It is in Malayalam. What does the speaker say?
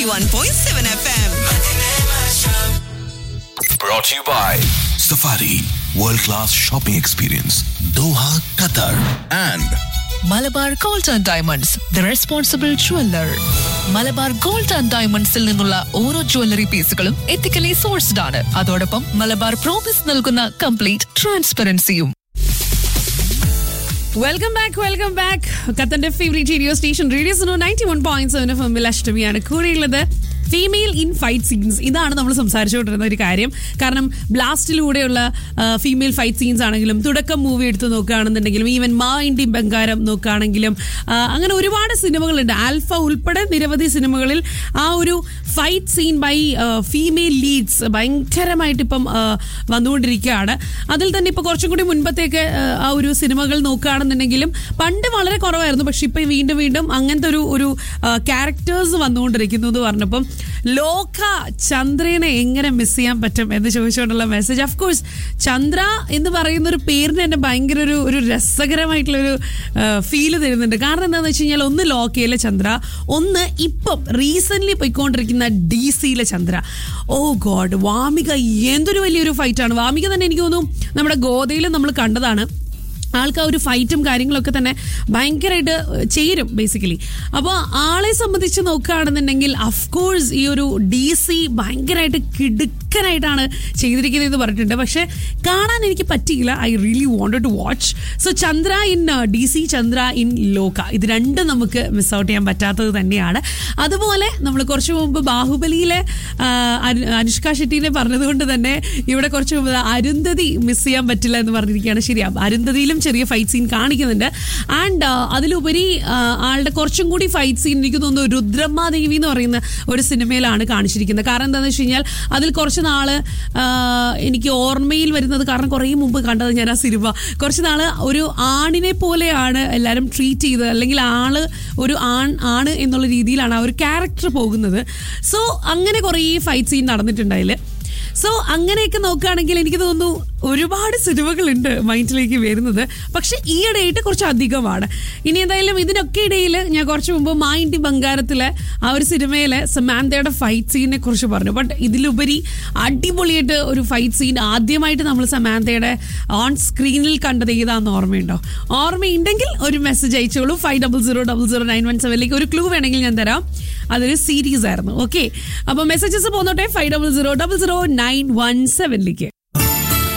91.7 FM. Brought to you by Safari World Class Shopping Experience Doha, Qatar and Malabar Gold and Diamonds the responsible jeweller Malabar Gold and ഡയമണ്ട്സിൽ നിന്നുള്ള ഓരോ ജ്വല്ലറി പീസുകളും എത്തിക്കലി സോഴ്സ്ഡ് ആണ് അതോടൊപ്പം മലബാർ പ്രോമിസ് നൽകുന്ന കംപ്ലീറ്റ് ട്രാൻസ്പെറൻസിയും വെൽക്കം ബാക്ക് വെൽക്കം ബാക്ക് ഖത്തന്റെ ഫേവറേറ്റ് റേഡിയോ സ്റ്റേഷൻ റേഡിയോ സോ ninety one point seven F എമ്മിൽ അഷ്ടമിയാണ് കൂടെയുള്ളത് ഫീമെയിൽ ഇൻ ഫൈറ്റ് സീൻസ് ഇതാണ് നമ്മൾ സംസാരിച്ചുകൊണ്ടിരുന്ന ഒരു കാര്യം കാരണം ബ്ലാസ്റ്റിലൂടെയുള്ള ഫീമെയിൽ ഫൈറ്റ് സീൻസ് ആണെങ്കിലും തുടക്കം മൂവി എടുത്ത് നോക്കുകയാണെന്നുണ്ടെങ്കിലും ഈവൻ മാ ഇൻഡി ബംഗാരം നോക്കുകയാണെങ്കിലും ആ, അങ്ങനെ ഒരുപാട് സിനിമകളുണ്ട് ആൽഫ ഉൾപ്പെടെ നിരവധി സിനിമകളിൽ ആ ഒരു fight scene by female leads ഭയങ്കരമായിട്ട് ഇപ്പം ആ, വന്നുകൊണ്ടിരിക്കുകയാണ് അതിൽ തന്നെ ഇപ്പോൾ കുറച്ചും കൂടി മുൻപത്തേക്ക് ആ, ആ ഒരു സിനിമകൾ നോക്കുകയാണെന്നുണ്ടെങ്കിലും പണ്ട് വളരെ കുറവായിരുന്നു പക്ഷെ ഇപ്പൊ വീണ്ടും വീണ്ടും അങ്ങനത്തെ ഒരു ഒരു ക്യാരക്ടേഴ്സ് വന്നുകൊണ്ടിരിക്കുന്നു എന്ന് പറഞ്ഞപ്പം ലോക ചന്ദ്രനെ എങ്ങനെ മിസ് ചെയ്യാൻ പറ്റും എന്ന് ചോദിച്ചുകൊണ്ടുള്ള മെസ്സേജ് ഓഫ് കോഴ്സ് ചന്ദ്ര എന്ന് പറയുന്ന ഒരു പേരിന് തന്നെ ഭയങ്കര ഒരു ഒരു രസകരമായിട്ടുള്ള ഒരു ഫീല് തരുന്നുണ്ട് കാരണം എന്താണെന്ന് വെച്ച് കഴിഞ്ഞാൽ ഒന്ന് ലോക്കയിലെ ചന്ദ്ര ഒന്ന് ഇപ്പം റീസെന്റ് പോയിക്കൊണ്ടിരിക്കുന്ന ഡി സിയിലെ ചന്ദ്ര ഓ ഗോഡ് വാമിക എന്തൊരു വലിയൊരു ഫൈറ്റാണ് വാമിക തന്നെ എനിക്ക് തോന്നുന്നു നമ്മുടെ ഗോതയിൽ നമ്മൾ കണ്ടതാണ് ആൾക്ക് ആ ഒരു ഫൈറ്റും കാര്യങ്ങളൊക്കെ തന്നെ ഭയങ്കരമായിട്ട് ചേരും ബേസിക്കലി അപ്പോൾ ആളെ സംബന്ധിച്ച് നോക്കുകയാണെന്നുണ്ടെങ്കിൽ അഫ്കോഴ്സ് ഈ ഒരു ഡി സി ഭയങ്കരമായിട്ട് കിടുക്കനായിട്ടാണ് ചെയ്തിരിക്കുന്നതെന്ന് പറഞ്ഞിട്ടുണ്ട് പക്ഷെ കാണാൻ എനിക്ക് പറ്റിയില്ല I really wanted to watch so Chandra in D C Chandra in Loka ഇത് രണ്ടും നമുക്ക് മിസ് ഔട്ട് ചെയ്യാൻ പറ്റാത്തത് തന്നെയാണ് അതുപോലെ നമ്മൾ കുറച്ച് മുമ്പ് ബാഹുബലിയിലെ ആ, അനു- അനുഷ്ക ഷെട്ടിനെ പറഞ്ഞതുകൊണ്ട് തന്നെ ഇവിടെ കുറച്ച് മുമ്പ് ദാ അരുന്ധതി മിസ് ചെയ്യാൻ പറ്റില്ല എന്ന് പറഞ്ഞിരിക്കുകയാണ് ശരിയാ അരുന്ധതിയിലും ചെറിയ ഫൈറ്റ് സീൻ കാണിക്കുന്നുണ്ട് ആൻഡ് അതിലുപരി ആ, ആളുടെ കുറച്ചും കൂടി ഫൈറ്റ് സീൻ എനിക്ക് തോന്നുന്നു രുദ്രമാദേവി എന്ന് പറയുന്ന ഒരു സിനിമയിലാണ് കാണിച്ചിരിക്കുന്നത് കാരണം എന്താണെന്ന് വെച്ച് കഴിഞ്ഞാൽ അതിൽ കുറച്ച് നാള് ആ, എനിക്ക് ഓർമ്മയിൽ വരുന്നത് കാരണം കുറേ മുമ്പ് കണ്ടത് ഞാൻ ആ സിനിമ കുറച്ച് നാള് ഒരു ആണിനെ പോലെയാണ് എല്ലാവരും ട്രീറ്റ് ചെയ്തത് അല്ലെങ്കിൽ ആള് ഒരു ആൺ ആണ് എന്നുള്ള രീതിയിലാണ് ആ ഒരു ക്യാരക്ടർ പോകുന്നത് സോ അങ്ങനെ കുറേ ഫൈറ്റ് സീൻ നടന്നിട്ടുണ്ട് അതിൽ സോ അങ്ങനെയൊക്കെ നോക്കുകയാണെങ്കിൽ എനിക്ക് തോന്നുന്നു ഒരുപാട് സിനിമകളുണ്ട് മൈൻഡിലേക്ക് വരുന്നത് പക്ഷെ ഈയിടെയായിട്ട് കുറച്ച് അധികമാണ് ഇനി എന്തായാലും ഇതിനൊക്കെ ഇടയിൽ ഞാൻ കുറച്ച് മുമ്പ് മായിൻറ്റി ബംഗാരത്തിലെ ആ ഒരു സിനിമയിലെ സമാന്തയുടെ ഫൈറ്റ് സീനിനെ കുറിച്ച് പറഞ്ഞു ബട്ട് ഇതിലുപരി അടിപൊളിയായിട്ട് ഒരു ഫൈറ്റ് സീൻ ആദ്യമായിട്ട് നമ്മൾ സമാന്തയുടെ ഓൺ സ്ക്രീനിൽ കണ്ടത് ഏതാണെന്ന് ഓർമ്മയുണ്ടോ ഓർമ്മയുണ്ടെങ്കിൽ ഒരു മെസ്സേജ് അയച്ചോളൂ five double zero double zero nine one സെവനിലേക്ക് ഒരു ക്ലൂ വേണമെങ്കിൽ ഞാൻ തരാം അതൊരു സീരീസ് ആയിരുന്നു ഓക്കെ അപ്പോൾ മെസ്സേജസ് പോന്നോട്ടെ five double zero double zero nine one സെവനിലേക്ക്